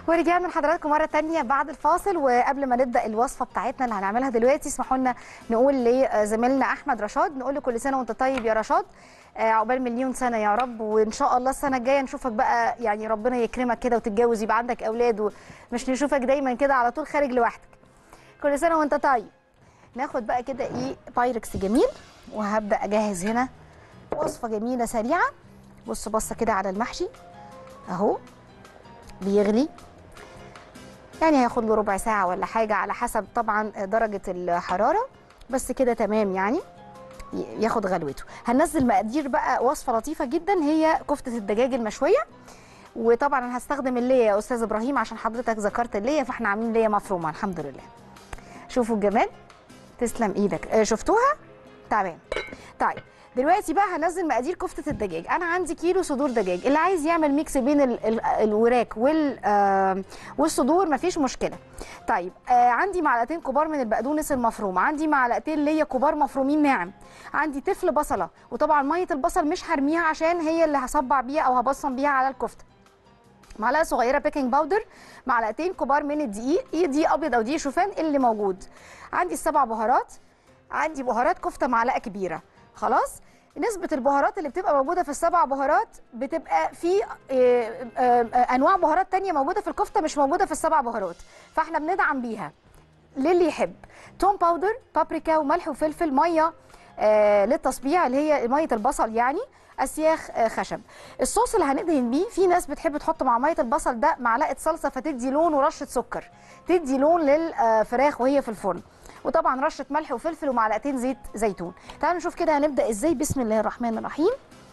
ورجعنا لحضراتكم مره تانية بعد الفاصل وقبل ما نبدا الوصفه بتاعتنا اللي هنعملها دلوقتي اسمحوا لنا نقول لزميلنا احمد رشاد نقول له كل سنه وانت طيب يا رشاد آه، عقبال مليون سنه يا رب وان شاء الله السنه الجايه نشوفك بقى يعني ربنا يكرمك كده وتتجوز يبقى عندك اولاد ومش نشوفك دايما كده على طول خارج لوحدك كل سنه وانت طيب ناخد بقى كده ايه بايركس جميل وهبدا اجهز هنا وصفه جميله سريعه بص بصه كده على المحشي اهو بيغلي يعني هياخد له ربع ساعة ولا حاجة على حسب طبعا درجة الحرارة بس كده تمام يعني ي- ياخد غلوته هننزل مقادير بقى وصفة لطيفة جدا هي كفتة الدجاج المشوية وطبعا انا هستخدم اللية يا استاذ ابراهيم عشان حضرتك ذكرت اللية فاحنا عاملين لية مفرومة الحمد لله شوفوا الجمال تسلم ايدك آه، شفتوها تمام طيب دلوقتي بقى هنزل مقادير كفته الدجاج انا عندي كيلو صدور دجاج اللي عايز يعمل ميكس بين ال ال الوراك وال آه والصدور مفيش مشكله طيب آه عندي معلقتين كبار من البقدونس المفروم عندي معلقتين ليا كبار مفرومين ناعم عندي تفل بصله وطبعا ميه البصل مش هرميها عشان هي اللي هصبع بيها او هبصم بيها على الكفته معلقه صغيره بيكنج باودر معلقتين كبار من الدقيق ايه دي ابيض او دي شوفان اللي موجود عندي السبع بهارات عندي بهارات كفته معلقه كبيره خلاص نسبة البهارات اللي بتبقى موجودة في السبع بهارات بتبقى في آه، آه، آه، أنواع بهارات تانية موجودة في الكفتة مش موجودة في السبع بهارات فاحنا بندعم بيها للي يحب توم باودر بابريكا وملح وفلفل ميه آه للتصبيع اللي هي ميه البصل يعني اسياخ آه خشب الصوص اللي هندهن بيه في ناس بتحب تحط مع ميه البصل ده معلقه صلصه فتدي لون ورشه سكر تدي لون للفراخ وهي في الفرن وطبعا رشه ملح وفلفل ومعلقتين زيت زيتون تعالوا نشوف كده هنبدا ازاي بسم الله الرحمن الرحيم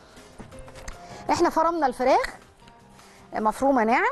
احنا فرمنا الفراخ مفرومه ناعم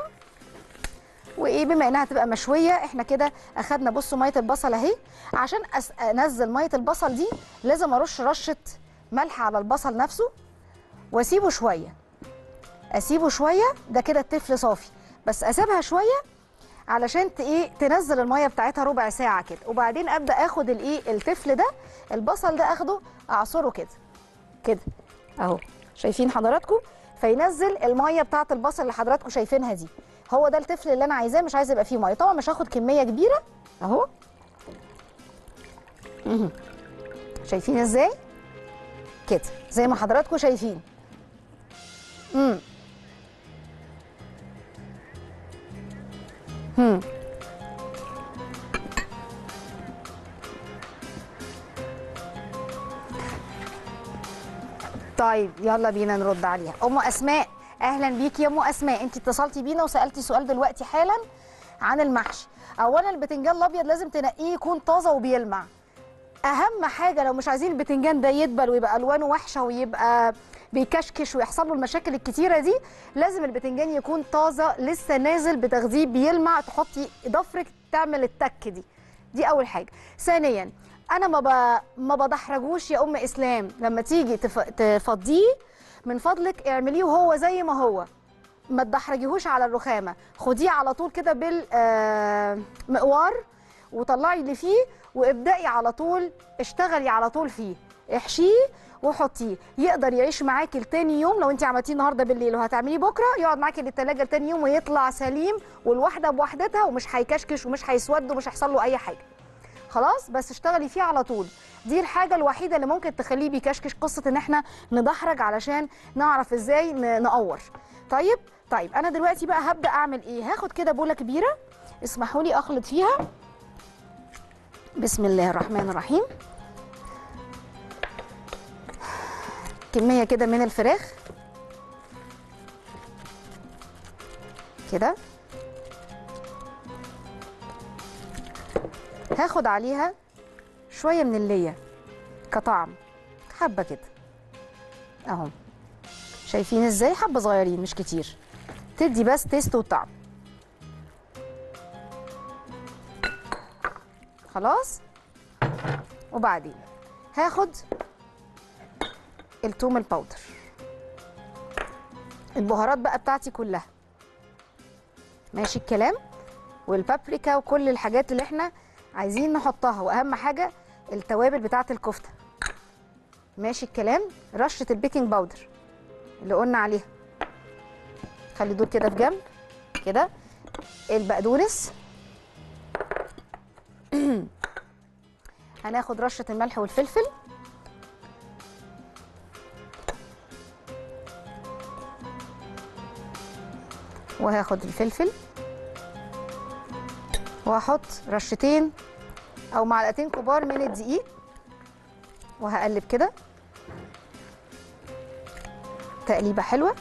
وايه بما انها تبقى مشويه احنا كده اخدنا بصوا ميه البصل اهي عشان أس... انزل ميه البصل دي لازم ارش رشه ملح على البصل نفسه واسيبه شويه اسيبه شويه ده كده التفل صافي بس اسيبها شويه علشان ت- ايه تنزل الميه بتاعتها ربع ساعه كده وبعدين ابدا اخد الايه التفل ده البصل ده اخده اعصره كده كده اهو شايفين حضراتكم فينزل الميه بتاعه البصل اللي حضراتكم شايفينها دي هو ده التفل اللي انا عايزاه مش عايزه يبقى فيه ميه طبعا مش هاخد كميه كبيره اهو مهم. شايفين ازاي كده زي ما حضراتكم شايفين امم هم طيب يلا بينا نرد عليها ام اسماء اهلا بيكي يا ام اسماء انت اتصلتي بينا وسالتي سؤال دلوقتي حالا عن المحشي اولا البتنجان الابيض لازم تنقيه يكون طازه وبيلمع اهم حاجه لو مش عايزين البتنجان ده يدبل ويبقى الوانه وحشه ويبقى بيكشكش ويحصل له المشاكل الكتيره دي لازم البتنجان يكون طازه لسه نازل بتغذيه بيلمع تحطي ضفرك تعمل التك دي دي اول حاجه ثانيا انا ما ب... ما بدحرجوش يا ام اسلام لما تيجي تف... تفضيه من فضلك اعمليه وهو زي ما هو ما تدحرجيهوش على الرخامه خديه على طول كده بالمقوار وطلعي اللي فيه وابدأي على طول اشتغلي على طول فيه احشيه وحطيه يقدر يعيش معاكي لتاني يوم لو انت عملتيه النهارده بالليل وهتعمليه بكره يقعد معاكي للتلاجة لتاني يوم ويطلع سليم والواحده بوحدتها ومش هيكشكش ومش هيسود ومش هيحصل له اي حاجه خلاص بس اشتغلي فيه على طول دي الحاجه الوحيده اللي ممكن تخليه بيكشكش قصه ان احنا ندحرج علشان نعرف ازاي ن- نقور طيب طيب انا دلوقتي بقى هبدا اعمل ايه هاخد كده بوله كبيره اسمحوا لي اخلط فيها بسم الله الرحمن الرحيم كميه كده من الفراخ كده هاخد عليها شويه من الليه كطعم حبه كده اهو شايفين ازاي حبه صغيرين مش كتير تدي بس تيست وطعم خلاص وبعدين هاخد التوم الباودر البهارات بقى بتاعتي كلها ماشي الكلام والبابريكا وكل الحاجات اللي احنا عايزين نحطها واهم حاجه التوابل بتاعه الكفته ماشي الكلام رشه البيكنج باودر اللي قلنا عليها خلي دول كده في جنب كده البقدونس هناخد رشه الملح والفلفل وهاخد الفلفل وهحط رشتين او معلقتين كبار من الدقيق وهقلب كده تقليبه حلوه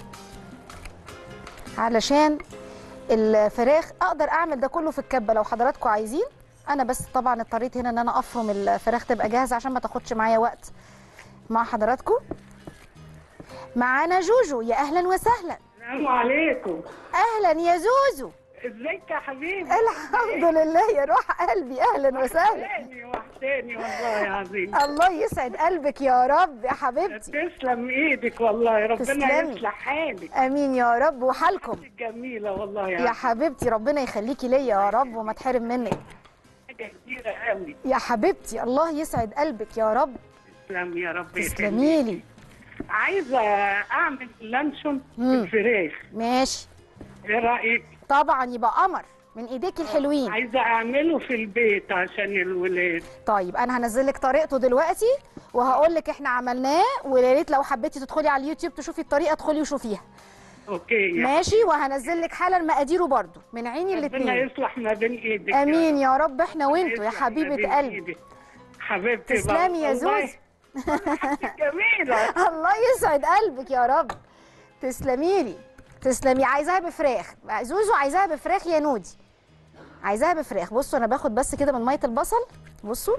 علشان الفراخ اقدر اعمل ده كله في الكبه لو حضراتكم عايزين انا بس طبعا اضطريت هنا ان انا افرم الفراخ تبقى جاهزه عشان ما تاخدش معايا وقت مع حضراتكم معانا جوجو يا اهلا وسهلا السلام عليكم اهلا يا زوزو ازيك يا حبيبي الحمد لله يا روح قلبي اهلا وسهلا وحشاني وحشاني والله العظيم الله يسعد قلبك يا رب يا حبيبتي تسلم ايدك والله ربنا تسلمي. يصلح حالك امين يا رب وحالكم جميلة والله يا يا حبيبتي ربنا يخليكي ليا يا رب وما تحرم منك حاجة كبيرة قوي يا حبيبتي الله يسعد قلبك يا رب تسلم يا رب تسلمي لي عايزة اعمل لانشون مم. بالفراخ ماشي ايه رأيك؟ طبعا يبقى قمر من ايديك الحلوين عايزة اعمله في البيت عشان الولاد طيب انا هنزل لك طريقته دلوقتي وهقول لك احنا عملناه ويا ريت لو حبيتي تدخلي على اليوتيوب تشوفي الطريقه ادخلي وشوفيها اوكي يا ماشي وهنزل لك حالا مقاديره برضو من عيني ربنا الاثنين يصلح ما بين ايدك يا امين يا رب احنا وانتوا يا يصلح ما بين حبيبه قلبي إيدك. حبيبتي تسلمي يا والله زوز جميلة الله يسعد قلبك يا رب تسلمي لي تسلمي عايزاها بفراخ زوزو عايزاها بفراخ يا نودي عايزاها بفراخ بصوا انا باخد بس كده من ميه البصل بصوا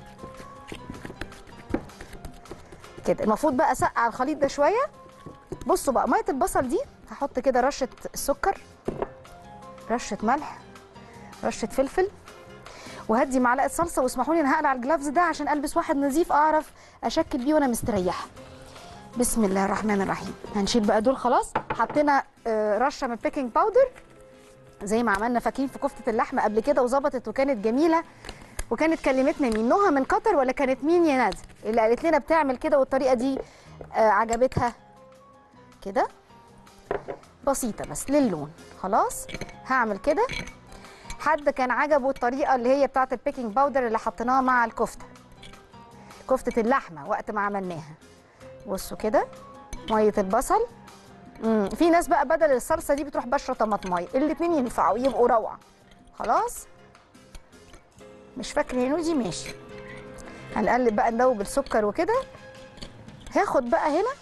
كده المفروض بقى اسقع الخليط ده شويه بصوا بقى ميه البصل دي هحط كده رشه سكر رشه ملح رشه فلفل وهدي معلقه صلصه واسمحوا لي انا هقلع الجلافز ده عشان البس واحد نظيف اعرف اشكل بيه وانا مستريحه بسم الله الرحمن الرحيم هنشيل بقى دول خلاص حطينا آه، رشه من بيكنج باودر زي ما عملنا فاكرين في كفته اللحمه قبل كده وظبطت وكانت جميله وكانت كلمتنا مين نهى من قطر ولا كانت مين يا ندى اللي قالت لنا بتعمل كده والطريقه دي آه عجبتها كده بسيطه بس للون خلاص هعمل كده حد كان عجبه الطريقه اللي هي بتاعه البيكنج باودر اللي حطيناها مع الكفته كفته اللحمه وقت ما عملناها بصوا كده ميه البصل مم. في ناس بقى بدل الصلصه دي بتروح بشره طماطمايه الاتنين ينفعوا يبقوا روعه خلاص مش فاكره يا نودي ماشي هنقلب بقى ندوب السكر وكده هاخد بقى هنا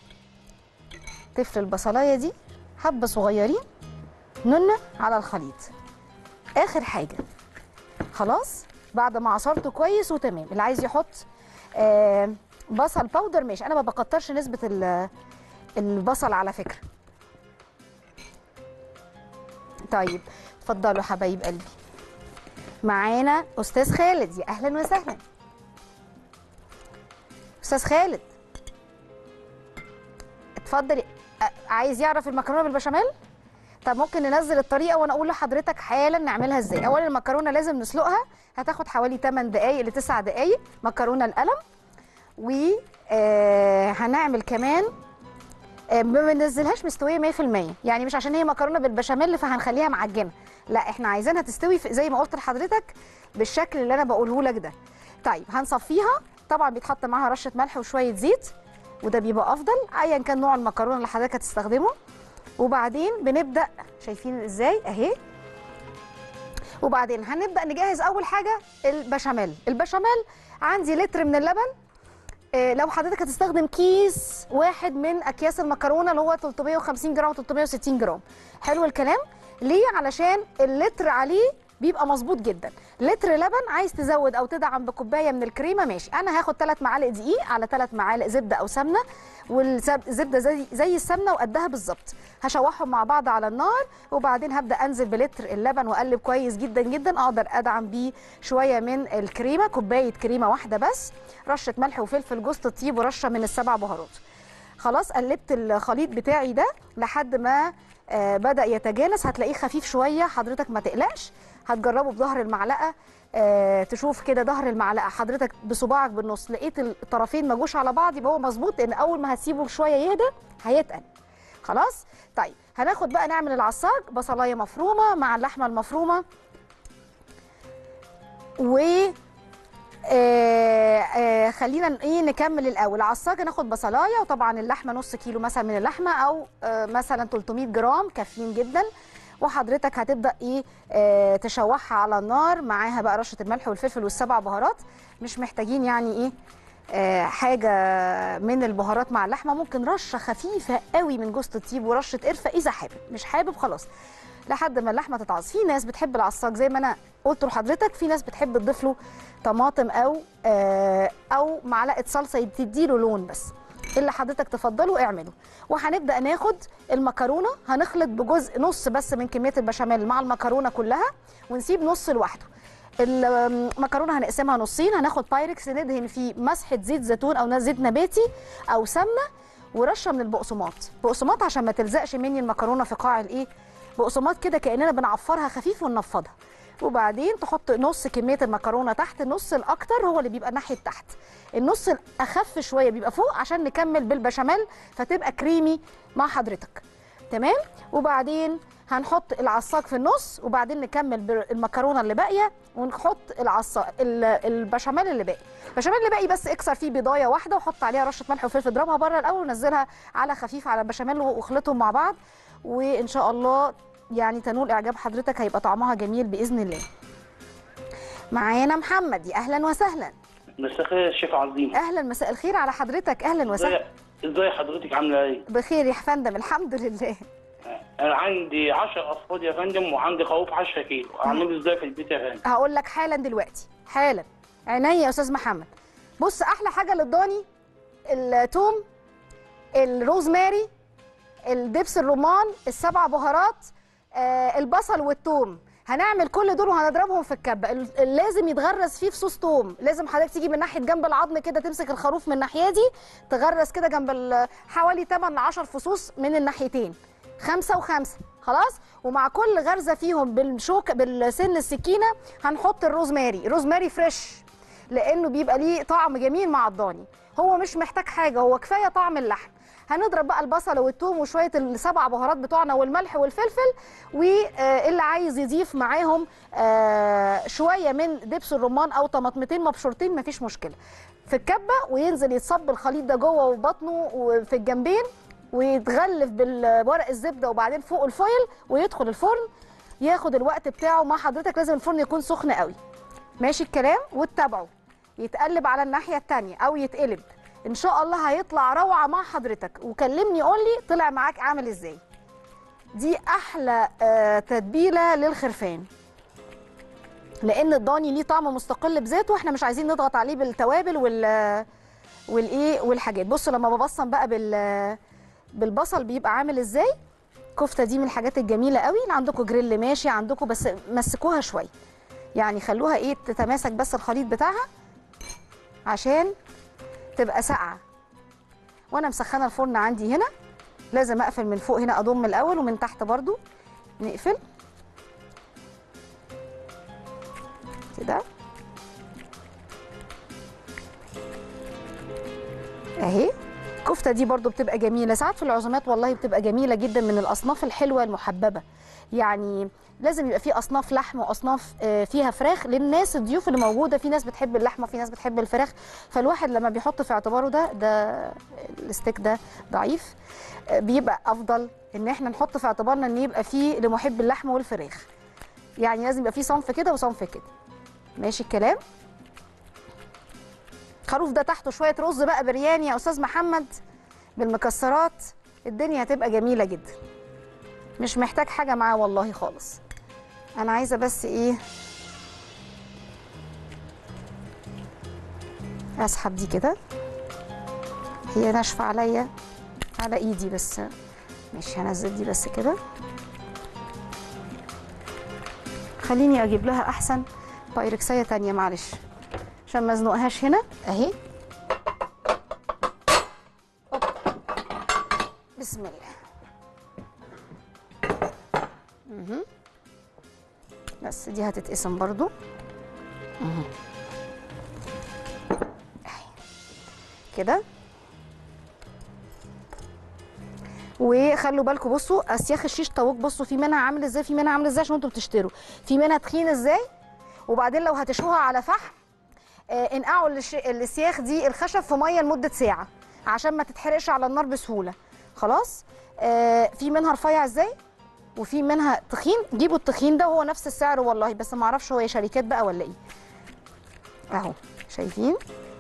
تفل البصلايه دي حبه صغيرين نونه على الخليط اخر حاجه خلاص بعد ما عصرته كويس وتمام اللي عايز يحط آه بصل باودر ماشي انا ما بكترش نسبه ال- البصل على فكره طيب اتفضلوا حبايب قلبي معانا استاذ خالد يا اهلا وسهلا استاذ خالد اتفضل أ- عايز يعرف المكرونه بالبشاميل طب ممكن ننزل الطريقه وانا اقول لحضرتك حالا نعملها ازاي اولا المكرونه لازم نسلقها هتاخد حوالي 8 دقائق ل 9 دقائق مكرونه القلم وهنعمل كمان آه، ما بننزلهاش مستويه 100% يعني مش عشان هي مكرونه بالبشاميل فهنخليها معجنه لا احنا عايزينها تستوي في- زي ما قلت لحضرتك بالشكل اللي انا بقوله لك ده طيب هنصفيها طبعا بيتحط معاها رشه ملح وشويه زيت وده بيبقى افضل ايا كان نوع المكرونه اللي حضرتك هتستخدمه وبعدين بنبدا شايفين ازاي اهي وبعدين هنبدا نجهز اول حاجه البشاميل البشاميل عندي لتر من اللبن آه، لو حضرتك هتستخدم كيس واحد من اكياس المكرونه اللي هو 350 جرام و 360 جرام حلو الكلام ليه علشان اللتر عليه بيبقى مظبوط جدا لتر لبن عايز تزود او تدعم بكوبايه من الكريمه ماشي انا هاخد 3 معالق دقيق على 3 معالق زبده او سمنه والزبده زي زي السمنه وقدها بالظبط هشوحهم مع بعض على النار وبعدين هبدا انزل بلتر اللبن واقلب كويس جدا جدا اقدر ادعم بيه شويه من الكريمه كوبايه كريمه واحده بس رشه ملح وفلفل جوز الطيب ورشه من السبع بهارات خلاص قلبت الخليط بتاعي ده لحد ما آه بدا يتجانس هتلاقيه خفيف شويه حضرتك ما تقلقش هتجربه بظهر المعلقه آه تشوف كده ظهر المعلقه حضرتك بصباعك بالنص لقيت الطرفين ما جوش على بعض يبقى هو مظبوط لان اول ما هتسيبه شويه يهدى هيتقل خلاص طيب هناخد بقى نعمل العصاج بصلايه مفرومه مع اللحمه المفرومه و آه آه خلينا ايه نكمل الاول عصاج هناخد بصلايه وطبعا اللحمه نص كيلو مثلا من اللحمه او آه مثلا 300 جرام كافيين جدا وحضرتك هتبدا ايه آه تشوحها على النار معاها بقى رشه الملح والفلفل والسبع بهارات مش محتاجين يعني ايه آه حاجه من البهارات مع اللحمه ممكن رشه خفيفه قوي من جوز الطيب ورشه قرفه اذا حابب مش حابب خلاص لحد ما اللحمه تتعص في ناس بتحب العصاج زي ما انا قلت لحضرتك في ناس بتحب تضيف له طماطم او آه او معلقه صلصه تديله لون بس اللي حضرتك تفضله اعمله وهنبدا ناخد المكرونه هنخلط بجزء نص بس من كميه البشاميل مع المكرونه كلها ونسيب نص لوحده المكرونه هنقسمها نصين هناخد بايركس ندهن فيه مسحه زيت زيتون او زيت نباتي او سمنه ورشه من البقسماط بقسماط عشان ما تلزقش مني المكرونه في قاع الايه بقسماط كده كاننا بنعفرها خفيف وننفضها وبعدين تحط نص كميه المكرونه تحت النص الاكتر هو اللي بيبقى ناحيه تحت النص الاخف شويه بيبقى فوق عشان نكمل بالبشاميل فتبقى كريمي مع حضرتك تمام وبعدين هنحط العصاج في النص وبعدين نكمل بالمكرونه اللي باقيه ونحط العصا البشاميل اللي باقي البشاميل اللي باقي بس اكسر فيه بيضايه واحده وحط عليها رشه ملح وفلفل اضربها بره الاول ونزلها على خفيف على البشاميل واخلطهم مع بعض وان شاء الله يعني تنول اعجاب حضرتك هيبقى طعمها جميل باذن الله معانا محمد يا اهلا وسهلا مساء الخير يا شيف عظيم اهلا مساء الخير على حضرتك اهلا وسهلا ازاي ازاي حضرتك عامله ايه؟ بخير يا فندم الحمد لله انا عندي 10 افراد يا فندم وعندي خروف 10 كيلو اعمله ازاي في البيت يا فندم؟ هقول لك حالا دلوقتي حالا عينيا يا استاذ محمد بص احلى حاجه للضاني التوم الروزماري الدبس الرمان السبع بهارات آه البصل والثوم هنعمل كل دول وهنضربهم في الكبه لازم يتغرس فيه في صوص توم لازم حضرتك تيجي من ناحيه جنب العظم كده تمسك الخروف من الناحيه دي تغرس كده جنب حوالي 8 ل 10 فصوص من الناحيتين خمسة وخمسة خلاص ومع كل غرزة فيهم بالشوك بالسن السكينة هنحط الروزماري روزماري فريش لأنه بيبقى ليه طعم جميل مع الضاني هو مش محتاج حاجة هو كفاية طعم اللحم هنضرب بقى البصل والثوم وشويه السبع بهارات بتوعنا والملح والفلفل واللي عايز يضيف معاهم شويه من دبس الرمان او طماطمتين مبشورتين مفيش مشكله في الكبه وينزل يتصب الخليط ده جوه وبطنه وفي الجنبين ويتغلف بالورق الزبده وبعدين فوق الفويل ويدخل الفرن ياخد الوقت بتاعه مع حضرتك لازم الفرن يكون سخن قوي ماشي الكلام واتبعه يتقلب على الناحيه الثانيه او يتقلب ان شاء الله هيطلع روعه مع حضرتك وكلمني قول لي طلع معاك عامل ازاي دي احلى آه تتبيله للخرفان لان الضاني ليه طعم مستقل بذاته واحنا مش عايزين نضغط عليه بالتوابل وال والايه والحاجات بصوا لما ببصم بقى بال بالبصل بيبقى عامل ازاي كفته دي من الحاجات الجميله قوي اللي عندكم جريل ماشي عندكم بس مسكوها شويه يعني خلوها ايه تتماسك بس الخليط بتاعها عشان تبقى ساقعه وانا مسخنه الفرن عندي هنا لازم اقفل من فوق هنا اضم الاول ومن تحت برضو نقفل كده اهي الكفته دي برضو بتبقى جميله ساعات في العزومات والله بتبقى جميله جدا من الاصناف الحلوه المحببه يعني لازم يبقى في اصناف لحم واصناف فيها فراخ للناس الضيوف اللي موجوده في ناس بتحب اللحمه في ناس بتحب الفراخ فالواحد لما بيحط في اعتباره ده ده الستيك ده ضعيف بيبقى افضل ان احنا نحط في اعتبارنا ان يبقى فيه لمحب اللحم والفراخ يعني لازم يبقى فيه صنف كده وصنف كده ماشي الكلام خروف ده تحته شويه رز بقى برياني يا استاذ محمد بالمكسرات الدنيا هتبقى جميله جدا مش محتاج حاجه معاه والله خالص انا عايزه بس ايه اسحب دي كده هي ناشفه عليا على ايدي بس ماشي هنزل دي بس كده خليني اجيب لها احسن بايركسيه تانية معلش عشان ما ازنقهاش هنا اهي أوب. بسم الله مهم. بس دي هتتقسم برضو مهم. أهي. كده وخلوا بالكم بصوا اسياخ الشيش طاووق بصوا في منها عامل ازاي في منها عامل ازاي عشان انتوا بتشتروا في منها تخين ازاي وبعدين لو هتشوها على فحم آه، انقعوا الش- السياخ دي الخشب في ميه لمده ساعه عشان ما تتحرقش على النار بسهوله خلاص آه، في منها رفيع ازاي وفي منها تخين جيبوا التخين ده وهو نفس السعر والله بس ما اعرفش هو يا شركات بقى ولا ايه اهو شايفين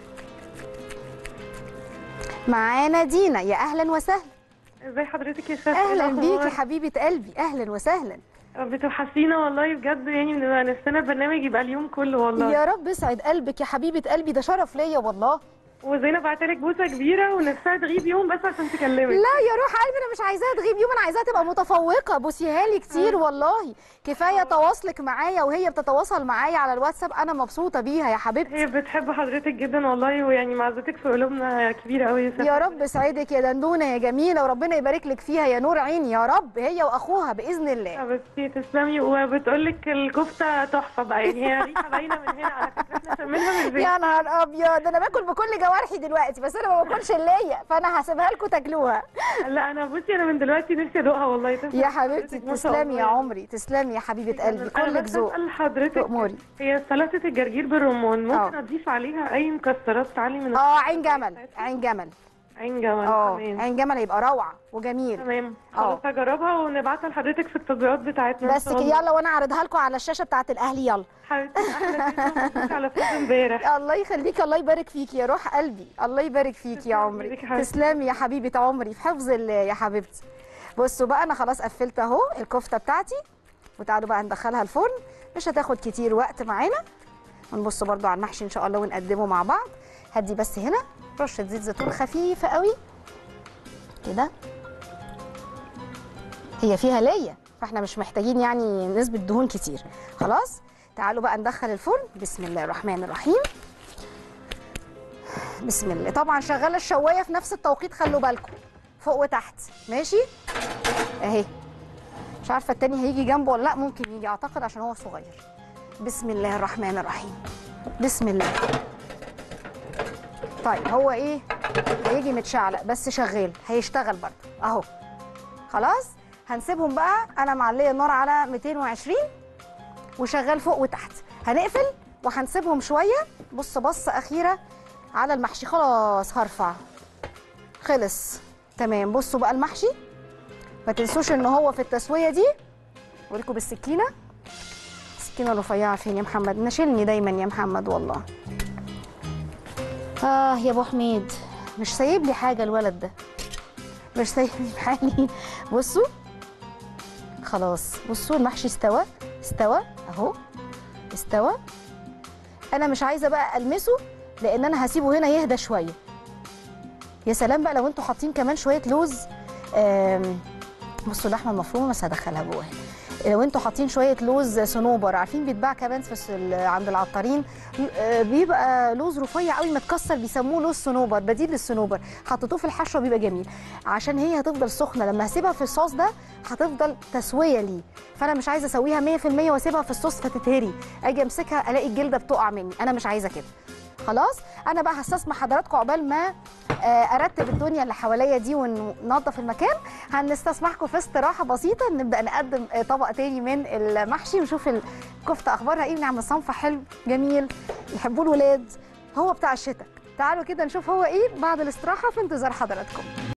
معانا دينا يا اهلا وسهلا ازي حضرتك يا شيخ اهلا بيكي حبيبه قلبي اهلا وسهلا بتوحشينا والله بجد يعني بنبقى نفسنا البرنامج يبقى اليوم كله والله يا رب يسعد قلبك يا حبيبه قلبي ده شرف ليا والله وزينب بعتلك بوسه كبيره ونفسها تغيب يوم بس عشان تكلمك لا يا روح قلبي انا مش عايزاها تغيب يوم انا عايزاها تبقى متفوقه بوسيها لي كتير والله كفايه تواصلك معايا وهي بتتواصل معايا على الواتساب انا مبسوطه بيها يا حبيبتي هي بتحب حضرتك جدا والله ويعني معزتك في قلوبنا كبيره قوي يا شيخ يا رب سعيدك يا دندونه يا جميله وربنا يبارك لك فيها يا نور عيني يا رب هي واخوها باذن الله حبيبتي تسلمي وبتقول لك الكفته تحفه بقى يعني هي ريحه باينه من هنا على فكره احنا شمينها من البيت يا نهار ابيض انا باكل بكل جوارحي دلوقتي بس انا ما باكلش اللية فانا هسيبها لكم تاكلوها لا انا بصي انا من دلوقتي نفسي ادوقها والله تسلم يا حبيبتي حضرتك ما شاء تسلمي يا الله. عمري تسلمي يا حبيبه قلبي أنا كلك بس ذوق اسال حضرتك تأمري. هي سلطه الجرجير بالرمان ممكن آه. اضيف عليها اي مكسرات تعلي من اه عين جمل عين جمل عين جمل اه تمام عين جمل هيبقى روعه وجميل تمام آه. خلاص هجربها ونبعتها لحضرتك في التطبيقات بتاعتنا إن بس شاء كده الله. يلا وانا اعرضها لكم على الشاشه بتاعت الاهلي يلا حبيبتي احلى فيديو على فوز امبارح الله يخليكي الله يبارك فيكي يا روح قلبي الله يبارك فيكي يا تسلمي عمري ايدك يا حبيبتي. تسلمي يا حبيبه عمري في حفظ الله يا حبيبتي بصوا بقى انا خلاص قفلت اهو الكفته بتاعتي وتعالوا بقى ندخلها الفرن مش هتاخد كتير وقت معانا ونبص برضو على المحشي ان شاء الله ونقدمه مع بعض هدي بس هنا رشه زيت زيتون خفيفه قوي كده هي فيها ليا فاحنا مش محتاجين يعني نسبه دهون كتير خلاص تعالوا بقى ندخل الفرن بسم الله الرحمن الرحيم بسم الله طبعا شغاله الشوايه في نفس التوقيت خلوا بالكم فوق وتحت ماشي اهي مش عارفه التاني هيجي جنبه ولا لا ممكن يجي اعتقد عشان هو صغير بسم الله الرحمن الرحيم بسم الله طيب هو ايه هيجي متشعلق بس شغال هيشتغل برضه اهو خلاص هنسيبهم بقى انا معليه النار على 220 وشغال فوق وتحت هنقفل وهنسيبهم شويه بص بصه اخيره على المحشي خلاص هرفع خلص تمام بصوا بقى المحشي ما تنسوش ان هو في التسويه دي اوريكم بالسكينه السكينه الرفيعه فين يا محمد نشيلني دايما يا محمد والله اه يا ابو حميد مش سايب لي حاجه الولد ده مش سايب لي حالي بصوا خلاص بصوا المحشي استوى استوى اهو استوى انا مش عايزه بقى المسه لان انا هسيبه هنا يهدى شويه يا سلام بقى لو انتوا حاطين كمان شويه لوز آم، بصوا اللحمه المفرومه بس هدخلها جوه هنا لو انتوا حاطين شويه لوز صنوبر عارفين بيتباع كمان في الس- ال- عند العطارين آه، بيبقى لوز رفيع قوي متكسر بيسموه لوز صنوبر بديل للصنوبر حطيتوه في الحشوه بيبقى جميل عشان هي هتفضل سخنه لما هسيبها في الصوص ده هتفضل تسويه ليه فانا مش عايزه اسويها 100% واسيبها في الصوص فتتهري اجي امسكها الاقي الجلده بتقع مني انا مش عايزه كده خلاص انا بقى هستسمح حضراتكم عقبال ما آه، ارتب الدنيا اللي حواليا دي وننظف المكان هنستسمحكم في استراحه بسيطه نبدا نقدم آه، طبق تاني من المحشي ونشوف الكفته اخبارها ايه ونعمل صنف حلو جميل يحبوه الولاد هو بتاع الشتاء تعالوا كده نشوف هو ايه بعد الاستراحه في انتظار حضراتكم